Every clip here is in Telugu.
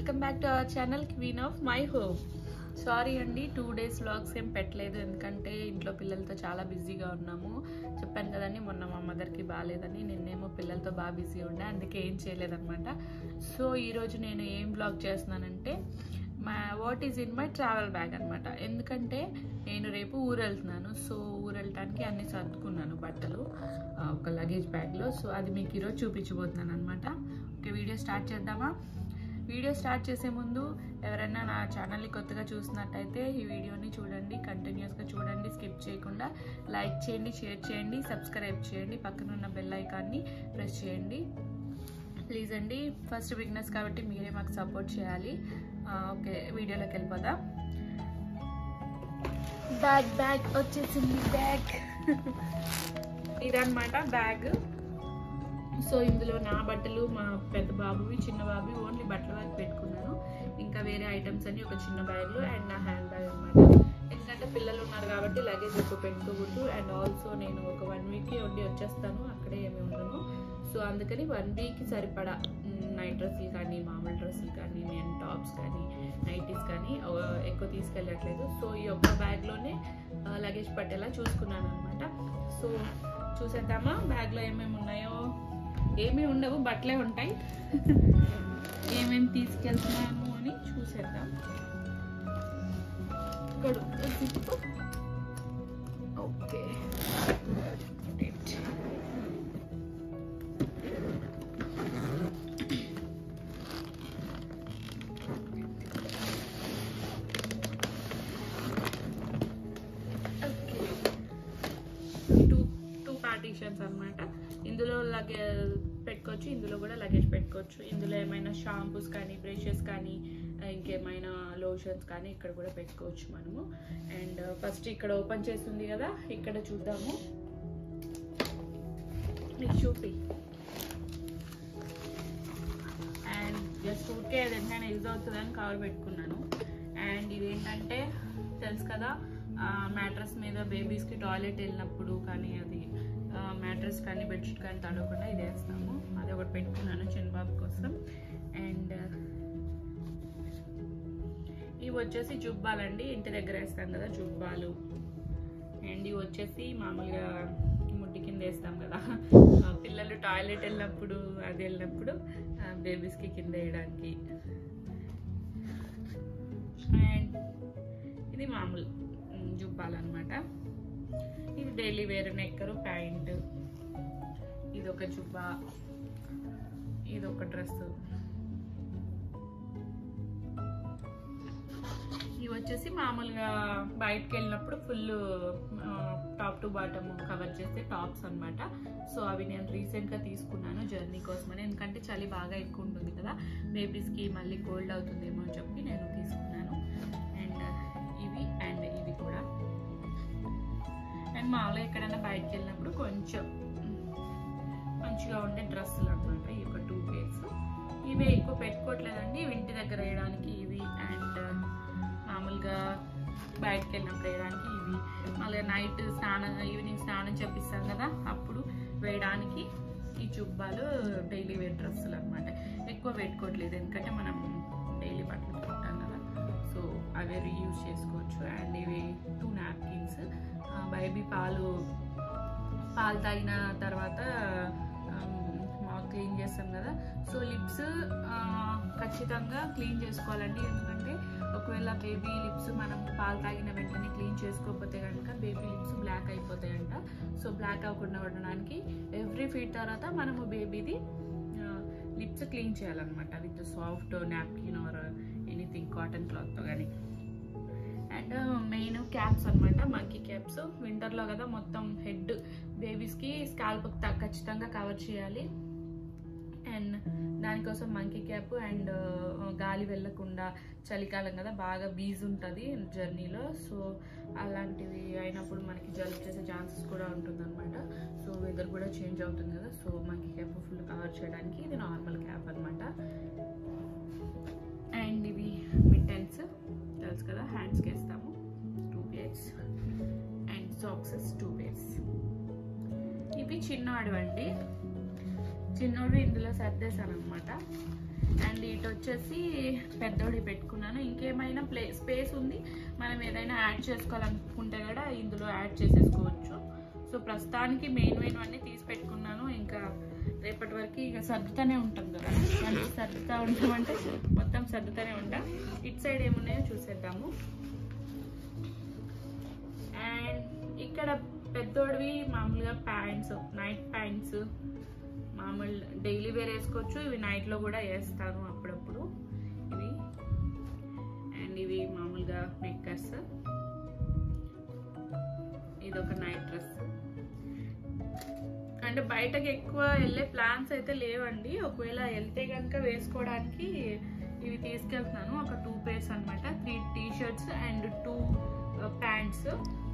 Welcome back to our channel queen of my home sorry అండి టూ డేస్ వ్లాగ్స్ ఏం పెట్టలేదు ఎందుకంటే ఇంట్లో పిల్లలతో చాలా బిజీగా ఉన్నాము చెప్పాను కదండి మొన్న మా మదర్కి బాగాలేదని నిన్నేమో పిల్లలతో బాగా బిజీ ఉండే అందుకే ఏం చేయలేదన్నమాట సో ఈరోజు నేను ఏం వ్లాగ్ చేస్తున్నానంటే మా what is in my travel bag అనమాట ఎందుకంటే నేను రేపు ఊరు వెళ్తున్నాను సో ఊరు వెళ్ళటానికి అన్ని సర్దుకున్నాను బట్టలు ఆ, ఒక లగేజ్ బ్యాగ్లో సో అది మీకు ఈరోజు చూపించబోతున్నాను అనమాట ఓకే వీడియో స్టార్ట్ చేద్దామా వీడియో స్టార్ట్ చేసే ముందు ఎవరైనా నా ఛానల్ని కొత్తగా చూసినట్టయితే ఈ వీడియోని చూడండి కంటిన్యూస్గా చూడండి స్కిప్ చేయకుండా లైక్ చేయండి షేర్ చేయండి సబ్స్క్రైబ్ చేయండి పక్కన ఉన్న బెల్ ఐకాన్ని ప్రెస్ చేయండి ప్లీజ్ అండి ఫస్ట్ బిగినర్స్ కాబట్టి మీరే మాకు సపోర్ట్ చేయాలి ఆ, ఓకే వీడియోలోకి వెళ్ళిపోదాం బ్యాగ్ బ్యాగ్ వచ్చేసింది బ్యాగ్ ఇదన్నమాట బ్యాగ్ సో ఇందులో నా బట్టలు మా పెద్ద బాబువి చిన్న బాబువి ఓన్లీ బట్టల బ్యాగ్ పెట్టుకున్నాను ఇంకా వేరే ఐటమ్స్ అన్ని ఒక చిన్న బ్యాగ్లో అండ్ నా హ్యాండ్ బ్యాగ్ అనమాట ఎందుకంటే పిల్లలు ఉన్నారు కాబట్టి లగేజ్ ఎక్కువ పెట్టుకోకూడదు అండ్ ఆల్సో నేను ఒక వన్ వీక్కి ఉండి వచ్చేస్తాను అక్కడే ఏమి ఉండను సో అందుకని వన్ వీక్కి సరిపడా నైట్ డ్రెస్సులు కానీ మామూలు డ్రెస్సులు కానీ నేను టాప్స్ కానీ నైటీస్ కానీ ఆ, ఎక్కువ తీసుకెళ్ళట్లేదు సో ఈ ఒక్క బ్యాగ్లోనే లగేజ్ పట్టేలా చూసుకున్నాను అనమాట సో చూసేద్దామా బ్యాగ్లో ఏమేమి ఉన్నాయో ఏమీ ఉండవు బట్టలే ఉంటాయి ఏమేమి తీసుకెళ్తున్నాను అని చూసేద్దాం గడు తిప్పు. Okay right. Two two partitions అన్నమాట ఇందులో లగేజ్ పెట్టుకోవచ్చు ఇందులో కూడా లగేజ్ పెట్టుకోవచ్చు ఇందులో ఏమైనా షాంపూస్ కానీ బ్రషెస్ కానీ ఆ, ఇంకేమైనా లోషన్స్ కానీ ఇక్కడ కూడా పెట్టుకోవచ్చు మనము అండ్ ఫస్ట్ ఇక్కడ ఓపెన్ చేస్తుంది కదా ఇక్కడ చూద్దాము మీకు చూపి అండ్ జస్ట్ ఊరికే అది ఎంతైనా యూజ్ అవుతుందని కవర్ పెట్టుకున్నాను అండ్ ఇదేంటంటే తెలుసు కదా మ్యాట్రస్ మీద బేబీస్కి టాయిలెట్ వెళ్ళినప్పుడు కానీ అది మ్యాట్రస్ కానీ బెడ్షీట్ కానీ తడవకుండా ఇది వేస్తాము అది ఒకటి పెట్టుకున్నాను చిన్నబాబు కోసం అండ్ ఇవి వచ్చేసి జుబ్బాలండి ఇంటి దగ్గర వేస్తాం కదా జుబ్బాలు అండ్ ఇవి వచ్చేసి మామూలుగా ముడ్డి కింద వేస్తాం కదా ఆ, పిల్లలు టాయిలెట్ వెళ్ళినప్పుడు అది వెళ్ళినప్పుడు బేబీస్కి కింద వేయడానికి అండ్ ఇది మామూలు ఉమ్, జుబ్బాలన్నమాట ఇది డైలీ వేర్ నెక్కరు ప్యాంట్ ఇది ఒక జుబ్బా ఇది ఒక డ్రెస్ ఇవి వచ్చేసి మామూలుగా బయటకు వెళ్ళినప్పుడు full top to bottom cover చేస్తే టాప్స్ అన్నమాట సో అవి నేను రీసెంట్గా తీసుకున్నాను జర్నీ కోసమని ఎందుకంటే చలి బాగా ఎక్కువ ఉంటుంది కదా బేబీస్కి మళ్ళీ కోల్డ్ అవుతుందేమో అని చెప్పి నేను తీసుకున్నాను అండ్ ఇవి అండ్ ఇది కూడా అండ్ మామూలుగా ఎక్కడైనా బయటకు వెళ్ళినప్పుడు కొంచెం మంచిగా ఉండే డ్రెస్సులు అనమాట ఈ ఒక టూ పేర్స్ ఇవి ఎక్కువ పెట్టుకోవట్లేదండి ఇవి ఇంటి దగ్గర వేయడానికి ఇవి అండ్ మామూలుగా బయటకు వెళ్ళినప్పుడు వేయడానికి ఇవి మళ్ళీ నైట్ స్నానం ఈవినింగ్ స్నానం చేపిస్తాం కదా అప్పుడు వేయడానికి ఈ చుబ్బాలు డైలీ వేర్ డ్రెస్సులు అనమాట ఎక్కువ పెట్టుకోవట్లేదు ఎందుకంటే మనం డైలీ బట్టలు కొంటాం కదా సో అవి రీయూజ్ చేసుకోవచ్చు అండ్ ఇవి టూ నాప్కిన్స్ బేబీ పాలు పాలు తాగిన తర్వాత మాకు క్లీన్ చేస్తాం కదా సో లిప్స్ ఖచ్చితంగా క్లీన్ చేసుకోవాలండి ఎందుకంటే ఒకవేళ బేబీ లిప్స్ మనం పాలు తాగిన వెంటనే క్లీన్ చేసుకోకపోతే కనుక బేబీ లిప్స్ బ్లాక్ అయిపోతాయంట సో బ్లాక్ అవ్వకుండా ఉండడానికి ఎవ్రీ ఫీట్ తర్వాత మనము బేబీది లిప్స్ క్లీన్ చేయాలన్నమాట with soft napkin or anything cotton క్లాత్తో కానీ అండ్ మెయిన్ క్యాప్స్ అనమాట మంకీ క్యాప్స్ వింటర్లో కదా మొత్తం హెడ్ బేబీస్కి స్కాల్ప్ ఖచ్చితంగా కవర్ చేయాలి అండ్ దానికోసం మంకీ క్యాప్ అండ్ గాలి వెళ్ళకుండా చలికాలం కదా బాగా బీజ్ ఉంటుంది జర్నీలో సో అలాంటివి అయినప్పుడు మనకి జలుబు చేసే ఛాన్సెస్ కూడా ఉంటుందన్నమాట సో వెదర్ కూడా చేంజ్ అవుతుంది కదా so monkey cap full cover చేయడానికి ఇది నార్మల్ క్యాప్ అనమాట అండ్ ఇవి మిట్టెన్స్ తెలుసు కదా హ్యాండ్స్కి వేస్తాము two plates and socks two pairs ఇవి చిన్నవాడు అండి చిన్నోడు ఇందులో సర్దేశాను అనమాట అండ్ ఇటు వచ్చేసి పెద్దోడి పెట్టుకున్నాను ఇంకేమైనా ప్లే స్పేస్ ఉంది మనం ఏదైనా యాడ్ చేసుకోవాలనుకుంటే కూడా ఇందులో యాడ్ చేసేసుకోవచ్చు సో ప్రస్తుతానికి మెయిన్ మెయిన్ అన్నీ తీసి పెట్టుకున్నాను ఇంకా రేపటి వరకు ఇక సర్దుతూనే ఉంటాం కదా అంటే సర్దుతా ఉంటామంటే మొత్తం సర్దుతూనే ఉంటాం ఇటు సైడ్ ఏమున్నాయో చూసేద్దాము అండ్ ఇక్కడ పెద్దోడివి మామూలుగా ప్యాంట్స్ నైట్ ప్యాంట్స్ మామూలు డైలీ వేర్ వేసుకోవచ్చు ఇవి నైట్లో కూడా వేస్తాను అప్పుడప్పుడు ఇవి అండ్ ఇవి మామూలుగా నెక్కర్స్ ఇది ఒక నైట్ డ్రెస్ అంటే బయటకి ఎక్కువ వెళ్ళే ప్లాన్స్ అయితే లేవండి ఒకవేళ వెళ్తే కనుక వేసుకోవడానికి ఇవి తీసుకెళ్తున్నాను ఒక టూ పేర్స్ అనమాట three T shirts and two pants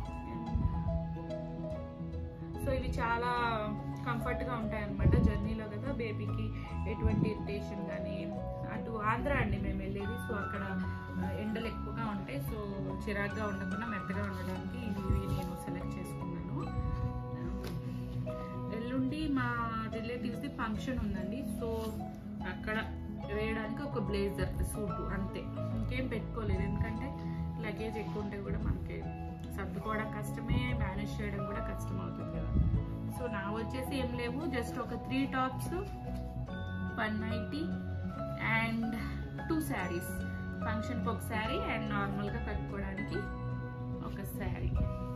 so ఇవి చాలా కంఫర్ట్గా ఉంటాయి అనమాట జర్నీలో కదా బేబీకి ఎటువంటి ఇరిటేషన్ కానీ అటు ఆంధ్ర అండి మేము వెళ్ళేది సో అక్కడ ఆ, ఎండలు ఎక్కువగా ఉంటాయి సో చిరాగ్గా ఉండకుండా మెత్తగా ఉండడానికి ఇవి నేను సెలెక్ట్ చేసుకున్నాను ఎల్లుండి మా రిలేటివ్స్ది ఫంక్షన్ ఉందండి సో అక్కడ వేయడానికి ఒక బ్లేజర్ సూట్ అంతే ఇంకేం పెట్టుకోలేదు ఎందుకంటే లగేజ్ ఎక్కువ ఉంటే కూడా మనకి సర్దుకోవడం కష్టమే మేనేజ్ చేయడం కూడా కష్టం అవుతుంది కదా సో నా వచ్చేసి ఏం లేవు జస్ట్ ఒక three tops one nighty and two saris ఫంక్షన్కి ఒక శారీ అండ్ నార్మల్గా కట్టుకోవడానికి ఒక శారీ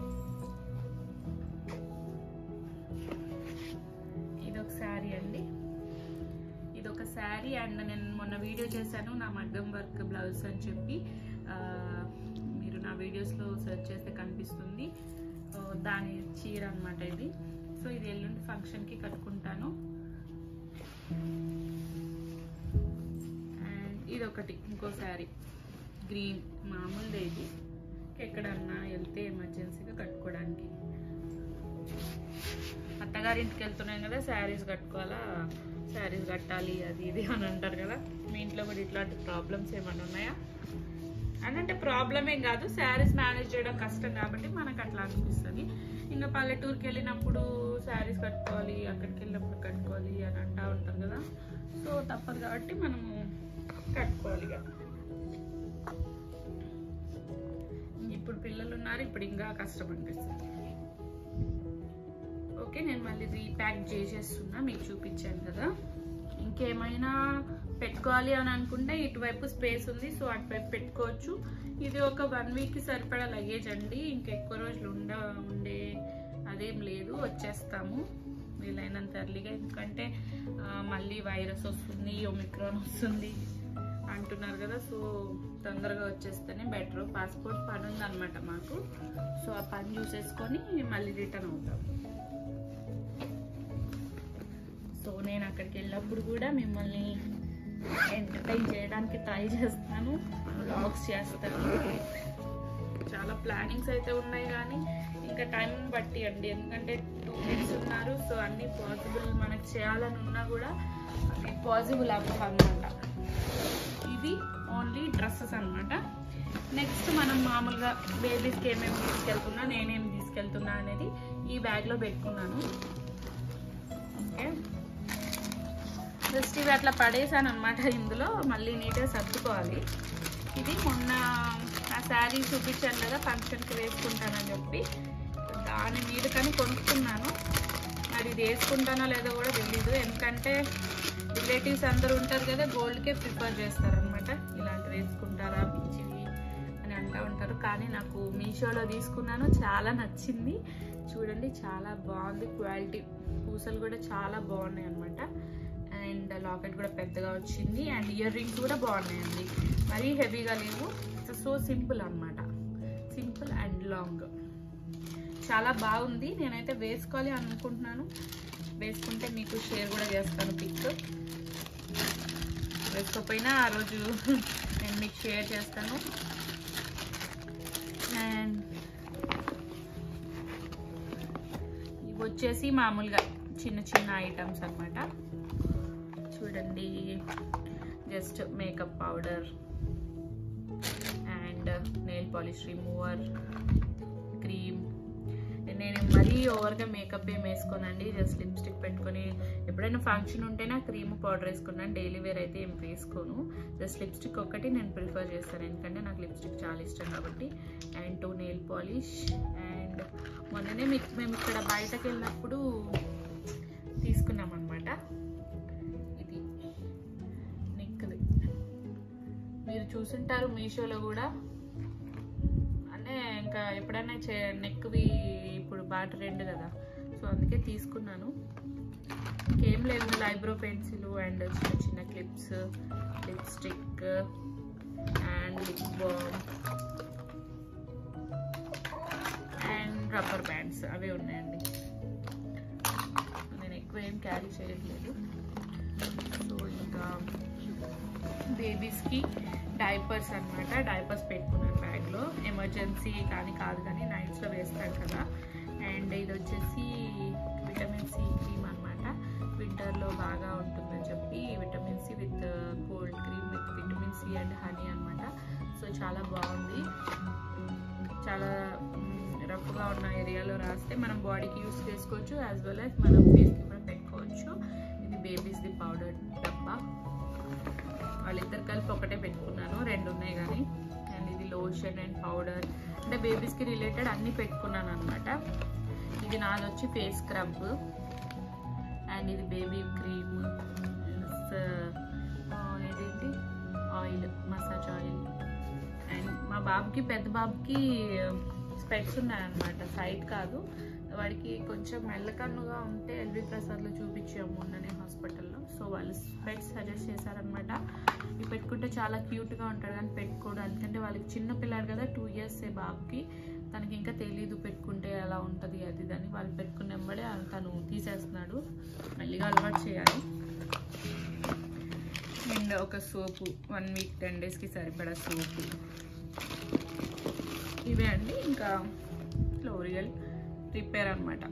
ఇది ఒక శారీ అండి ఇది ఒక శారీ అండ్ నేను మొన్న వీడియో చేశాను నా మగ్గం వర్క్ బ్లౌజ్ అని చెప్పి ఆ, మీరు నా వీడియోస్లో సెర్చ్ చేస్తే కనిపిస్తుంది ఆ, దాని చీర అన్నమాట ఇది సో ఇది ఎల్లుండి ఫంక్షన్కి కట్టుకుంటాను అండ్ ఇది ఒకటి ఇంకో శారీ గ్రీన్ మామూలుది ఇది ఎక్కడన్నా వెళ్తే ఎమర్జెన్సీగా కట్టుకోవడానికి అత్తగారింటికి వెళ్తున్నాం కదా శారీస్ కట్టుకోవాలా శారీస్ కట్టాలి అది ఇది అని అంటారు కదా మీ ఇంట్లో కూడా ఇట్లాంటి ప్రాబ్లమ్స్ ఏమైనా ఉన్నాయా అని అంటే ప్రాబ్లం ఏం కాదు శారీస్ మేనేజ్ చేయడం కష్టం కాబట్టి మనకు అట్లా అనిపిస్తుంది ఇంకా పల్లెటూరుకి వెళ్ళినప్పుడు శారీస్ కట్టుకోవాలి అక్కడికి వెళ్ళినప్పుడు కట్టుకోవాలి అని అంటా ఉంటారు కదా సో తప్పదు కాబట్టి మనము కట్టుకోవాలి ఇక ఇప్పుడు పిల్లలు ఉన్నారు ఇప్పుడు ఇంకా కష్టం అనిపిస్తుంది ఓకే నేను మళ్ళీ రీప్యాక్ చేసేస్తున్నా మీకు చూపించాను కదా ఇంకేమైనా పెట్టుకోవాలి అని అనుకుంటే ఇటువైపు స్పేస్ ఉంది సో అటువైపు పెట్టుకోవచ్చు ఇది ఒక వన్ వీక్కి సరిపడా లగేజ్ అండి ఇంకెక్కువ రోజులు ఉండ ఉండే అదేం లేదు వచ్చేస్తాము వీలైనంత ఎర్లీగా ఎందుకంటే ఆ, మళ్ళీ వైరస్ వస్తుంది ఒమిక్రాన్ వస్తుంది అంటున్నారు కదా సో తొందరగా వచ్చేస్తేనే బెటర్ పాస్పోర్ట్ పని ఉందన్నమాట మాకు సో ఆ పని చూసేసుకొని మళ్ళీ రిటర్న్ అవుతాం సో నేను అక్కడికి వెళ్ళినప్పుడు కూడా మిమ్మల్ని ఎంటర్టైన్ చేయడానికి ట్రై చేస్తాను వ్లాగ్స్ చేస్తాను చాలా ప్లానింగ్స్ అయితే ఉన్నాయి కానీ ఇంకా టైం బట్టి అండి ఎందుకంటే టూ మినిట్స్ ఉన్నారు సో అన్నీ పాసిబుల్ మనకు చేయాలని ఉన్నా కూడా అవి పాసిబుల్ అవ్వవు అనమాట ఇది ఓన్లీ డ్రెస్సెస్ అన్నమాట నెక్స్ట్ మనం మామూలుగా బేబీస్కి ఏమేమి తీసుకెళ్తున్నా నేనేం తీసుకెళ్తున్నా అనేది ఈ బ్యాగ్లో పెట్టుకున్నాను ఓకే జస్ట్ ఇవి అట్లా పడేసాను అనమాట ఇందులో మళ్ళీ నీట్గా సర్దుకోవాలి ఇది మొన్న ఆ శారీ చూపించాను కదా ఫంక్షన్కి వేసుకుంటానని చెప్పి దాని మీద కానీ కొనుక్కున్నాను మరి ఇది వేసుకుంటానో లేదో కూడా తెలీదు ఎందుకంటే రిలేటివ్స్ అందరూ ఉంటారు కదా గోల్డ్కే ప్రిఫర్ చేస్తారనమాట ఇలాంటివి వేసుకుంటారా పిచ్చివి అని అంటూ ఉంటారు కానీ నాకు మీషోలో తీసుకున్నాను చాలా నచ్చింది చూడండి చాలా బాగుంది క్వాలిటీ పూసలు కూడా చాలా బాగున్నాయి అనమాట అండ్ లాకెట్ కూడా పెద్దగా వచ్చింది అండ్ ఇయర్ రింగ్స్ కూడా బాగున్నాయండి మరీ హెవీగా లేవు సో సింపుల్ అన్నమాట సింపుల్ అండ్ లాంగ్ చాలా బాగుంది నేనైతే వేసుకోవాలి అనుకుంటున్నాను వేసుకుంటే మీకు షేర్ కూడా చేస్తాను పిక్ వేసుకోకపోయినా ఆ రోజు నేను మీకు షేర్ చేస్తాను అండ్ ఇవి వచ్చేసి మామూలుగా చిన్న చిన్న ఐటమ్స్ అన్నమాట చూడండి just makeup powder and nail polish remover cream నేను మరీ ఓవర్గా మేకప్ ఏం వేసుకోనండి జస్ట్ లిప్స్టిక్ పెట్టుకొని ఎప్పుడైనా ఫంక్షన్ ఉంటేనే క్రీమ్ పౌడర్ వేసుకున్నాను డైలీ వేర్ అయితే ఏం వేసుకోను జస్ట్ లిప్స్టిక్ ఒక్కటి నేను ప్రిఫర్ చేస్తాను ఎందుకంటే నాకు లిప్స్టిక్ చాలా ఇష్టం కాబట్టి and two nail polish and మొన్ననే మీకు మేము ఇక్కడ బయటకు వెళ్ళినప్పుడు తీసుకున్నాం అనమాట ఇది నెక్ది మీరు చూసుంటారు మీషోలో కూడా అంటే ఇంకా ఎప్పుడైనా చే నెక్వి ఇప్పుడు బాగా ట్రెండ్ కదా సో అందుకే తీసుకున్నాను ఇంకేం లేవు ఐబ్రో పెన్సిల్ అండ్ చిన్న చిన్న clips lipstick and lip balm and rubber bands అవి ఉన్నాయండి నేను ఎక్కువ ఏం క్యారీ చేయట్లేదు సో ఇంకా బేబీస్కి డైపర్స్ అనమాట డైపర్స్ పెట్టుకున్నాను బ్యాగ్లో ఎమర్జెన్సీ కానీ కాదు కానీ నైట్స్లో వేస్తాను కదా అండ్ ఇది వచ్చేసి విటమిన్ సి క్రీమ్ అనమాట వింటర్లో బాగా ఉంటుందని చెప్పి vitamin C with cold cream with vitamin C and honey అనమాట సో చాలా బాగుంది చాలా రఫ్గా ఉన్న ఏరియాలో రాస్తే మనం బాడీకి యూస్ చేసుకోవచ్చు యాజ్ వెల్ యాజ్ మనం ఫేస్కి కూడా పెట్టుకోవచ్చు ఇది బేబీస్ది పౌడర్ డబ్బా వాళ్ళిద్దరు కలిపి ఒకటే పెట్టుకున్నాను రెండు ఉన్నాయి కానీ అండ్ ఇది లోషన్ అండ్ పౌడర్ అంటే బేబీస్కి రిలేటెడ్ అన్నీ పెట్టుకున్నాను అనమాట ఇది నాది వచ్చి ఫేస్ స్క్రబ్ అండ్ ఇది బేబీ క్రీమ్ ఇదేంటి ఆయిల్ మసాజ్ ఆయిల్ అండ్ మా బాబుకి పెద్ద బాబుకి స్పెట్స్ ఉన్నాయన్నమాట సైట్ కాదు వాడికి కొంచెం మెల్లకన్నుగా ఉంటే ఎల్వి ప్రసాద్లో చూపించాము మొన్ననే హాస్పిటల్లో సో వాళ్ళు స్పెట్స్ సజెస్ట్ చేశారనమాట ఇవి పెట్టుకుంటే చాలా క్యూట్గా ఉంటాడు కానీ పెట్టుకోడు ఎందుకంటే వాళ్ళకి చిన్న పిల్లాడు కదా టూ ఇయర్స్ ఏ బాబుకి తనకి ఇంకా తెలీదు పెట్టుకుంటే ఎలా ఉంటుంది అది దాన్ని వాళ్ళు పెట్టుకున్న వెంబడే తను తీసేస్తున్నాడు మళ్ళీగా అలవాటు చేయాలి అండ్ ఒక సోపు వన్ వీక్ టెన్ డేస్కి సరిపడా సోపు ఇవే అండి ఇంకా ఫ్లోరియల్ రిపేర్ అనమాట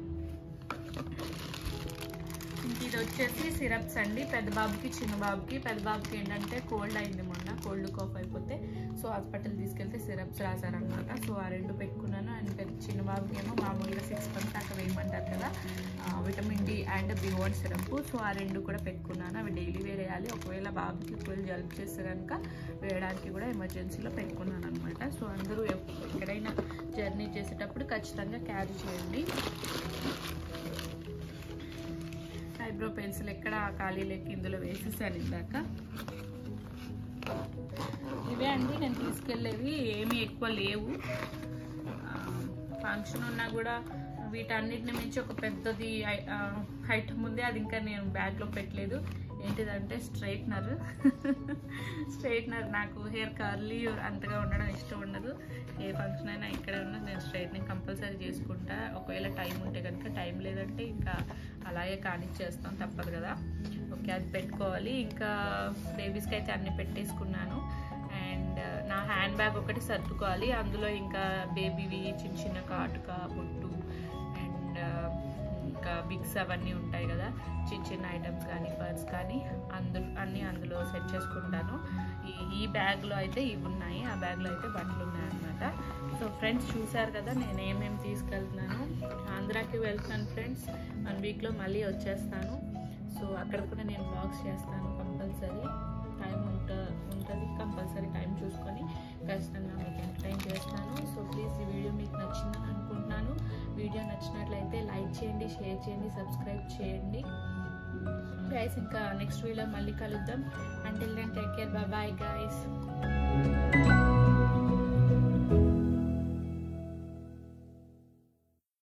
ఇంక ఇది వచ్చేసి సిరప్స్ అండి పెద్ద బాబుకి చిన్న బాబుకి పెద్ద బాబుకి ఏంటంటే కోల్డ్ అయింది మొన్న కోల్డ్ కాఫ్ అయిపోతే సో హాస్పిటల్ తీసుకెళ్తే సిరప్స్ రాశారనమాట సో ఆ రెండు పెట్టుకున్నాను అండ్ పెద్ద చిన్న బాబుకి ఏమో మామూలుగా సిక్స్ మంత్స్ దాకా వేయమంటారు కదా విటమిన్ డి అండ్ బిహోడ్ సిరప్ సో ఆ రెండు కూడా పెట్టుకున్నాను అవి డైలీ వేరేయాలి ఒకవేళ బాబుకి ఫుల్ జలుబు చేస్తే కనుక వేయడానికి కూడా ఎమర్జెన్సీలో పెట్టుకున్నాను అనమాట సో అందరూ ఎక్కడైనా జర్నీ చేసేటప్పుడు ఖచ్చితంగా క్యారీ చేయండి ఐబ్రో పెన్సిల్ ఎక్కడ ఖాళీ లెక్క ఇందులో వేసేసాను ఇందాక ఇవే అండి నేను తీసుకెళ్ళేవి ఏమీ ఎక్కువ లేవు ఫంక్షన్ ఉన్నా కూడా వీటన్నిటిని మించి ఒక పెద్దది ఐటమ్ ఉంది అది ఇంకా నేను బ్యాగ్లో పెట్టలేదు ఏంటిదంటే స్ట్రైట్నర్ స్ట్రైట్నర్ నాకు హెయిర్ కర్లీ అంతగా ఉండడం ఇష్టం ఉండదు ఏ ఫంక్షన్ అయినా ఇక్కడ ఉన్నా నేను స్ట్రైట్నింగ్ కంపల్సరీ చేసుకుంటా ఒకవేళ టైం ఉంటే కనుక టైం లేదంటే ఇంకా అలాగే కానిచ్చేస్తాం తప్పదు కదా ఓకే అది పెట్టుకోవాలి ఇంకా బేబీస్కి అయితే అన్ని పెట్టేసుకున్నాను అండ్ నా హ్యాండ్ బ్యాగ్ ఒకటి సర్దుకోవాలి అందులో ఇంకా బేబీవి చిన్న చిన్న కాటుక బొట్టు అండ్ ఇంకా బిగ్స్ అవన్నీ ఉంటాయి కదా చిన్న చిన్న ఐటమ్స్ కానీ పర్స్ కానీ అందు అన్నీ అందులో సెట్ చేసుకుంటాను ఈ ఈ బ్యాగ్లో అయితే ఇవి ఉన్నాయి ఆ బ్యాగ్లో అయితే బట్టలు ఉన్నాయన్నమాట సో ఫ్రెండ్స్ చూసారు కదా నేను ఏమేమి తీసుకెళ్తున్నాను ఆంధ్రాకి వెళ్తున్నాను ఫ్రెండ్స్ వన్ వీక్లో మళ్ళీ వచ్చేస్తాను సో అక్కడ కూడా నేను బ్లాగ్స్ చేస్తాను కంపల్సరీ టైం ఉంట ఉంటుంది కంపల్సరీ టైం చూసుకొని ఖచ్చితంగా మీకు ఎంటర్టైన్ చేస్తాను సో ప్లీజ్ ఈ వీడియో మీకు నచ్చిందని అనుకుంటున్నాను వీడియో నచ్చినట్లయితే లైక్ చేయండి షేర్ చేయండి సబ్స్క్రైబ్ చేయండి గైస్ ఇంకా నెక్స్ట్ వీడియో మళ్ళీ కలుద్దాం until then take care bye guys